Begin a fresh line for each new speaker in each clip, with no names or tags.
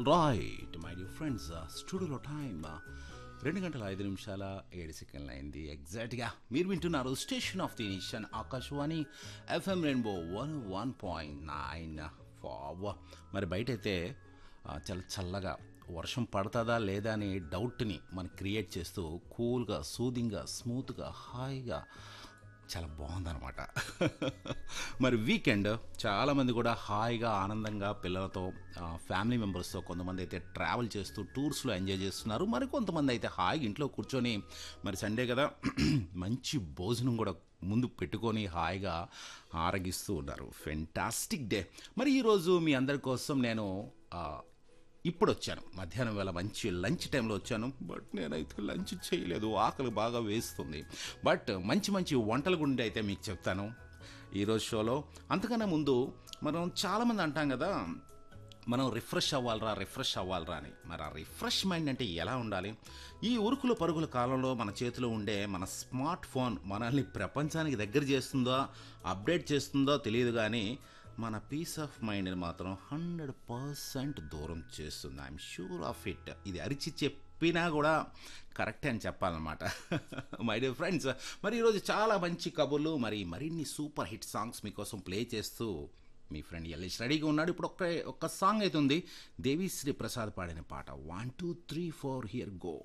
right my dear friends స్టూడియోలో time రెండు గంటల ఐదు నిమిషాల ఏడు సెకండ్లు అయింది ఎగ్జాక్ట్గా మీరు వింటున్నారు station of the nation Akashvani FM rainbow one one point nine five మరి బయట అయితే ఆ, చాలా చల్లగా వర్షం పడుతుందా లేదా అనే డౌట్ని మనం క్రియేట్ చేస్తూ కూల్గా సూదింగ్గా స్మూత్గా హాయిగా చాలా బాగుందన్నమాట మరి వీకెండ్ చాలామంది కూడా హాయిగా ఆనందంగా పిల్లలతో ఆ, ఫ్యామిలీ మెంబర్స్తో కొంతమంది అయితే ట్రావెల్ చేస్తూ టూర్స్లో ఎంజాయ్ చేస్తున్నారు మరి కొంతమంది అయితే హాయిగా ఇంట్లో కూర్చొని మరి సండే కదా మంచి భోజనం కూడా ముందు పెట్టుకొని హాయిగా ఆరగిస్తూ ఉన్నారు ఫెంటాస్టిక్ డే మరి ఈరోజు మీ అందరి కోసం నేను ఆ, ఇప్పుడు వచ్చాను మధ్యాహ్నం వేళ మంచి లంచ్ టైంలో వచ్చాను బట్ నేనైతే లంచ్ చేయలేదు ఆకలి బాగా వేస్తుంది బట్ మంచి మంచి వంటల గురించి అయితే మీకు చెప్తాను ఈరోజు షోలో అంతకన్నా ముందు మనం చాలామంది అంటాం కదా మనం రిఫ్రెష్ అవ్వాలరా రిఫ్రెష్ అవ్వాలరా అని మరి ఆ రిఫ్రెష్ మైండ్ అంటే ఎలా ఉండాలి ఈ ఉరుకుల పరుగుల కాలంలో మన చేతిలో ఉండే మన స్మార్ట్ ఫోన్ మనల్ని ప్రపంచానికి దగ్గర చేస్తుందో అప్డేట్ చేస్తుందో తెలియదు కానీ మన పీస్ ఆఫ్ మైండ్ని మాత్రం హండ్రెడ్ పర్సెంట్ దూరం చేస్తుంది ఐఎమ్ షూర్ ఆఫ్ ఇట్ ఇది అరిచి చెప్పినా కూడా కరెక్టే అని చెప్పాలన్నమాట మై డియర్ ఫ్రెండ్స్ మరి ఈరోజు చాలా మంచి కబుర్లు మరి మరిన్ని సూపర్ హిట్ సాంగ్స్ మీకోసం ప్లే చేస్తూ మీ ఫ్రెండ్ ఎల్లేష్ రెడీగా ఉన్నాడు ఇప్పుడు ఒక్క ఒక్క సాంగ్ అయితే ఉంది దేవిశ్రీ ప్రసాద్ పాడిన పాట one two three four here go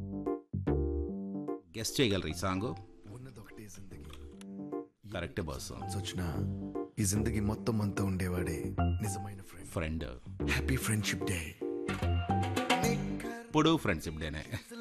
guest చేయగలరు ఈ సాంగ్
ఉన్నదొకటే జిందగీ
కరెక్ట్ బస్
వచ్చిన ఈ జిందగీ మొత్తం అంతా ఉండేవాడే నిజమైన friend
friend
happy friendship day
ఇప్పుడు ఫ్రెండ్షిప్ డేనే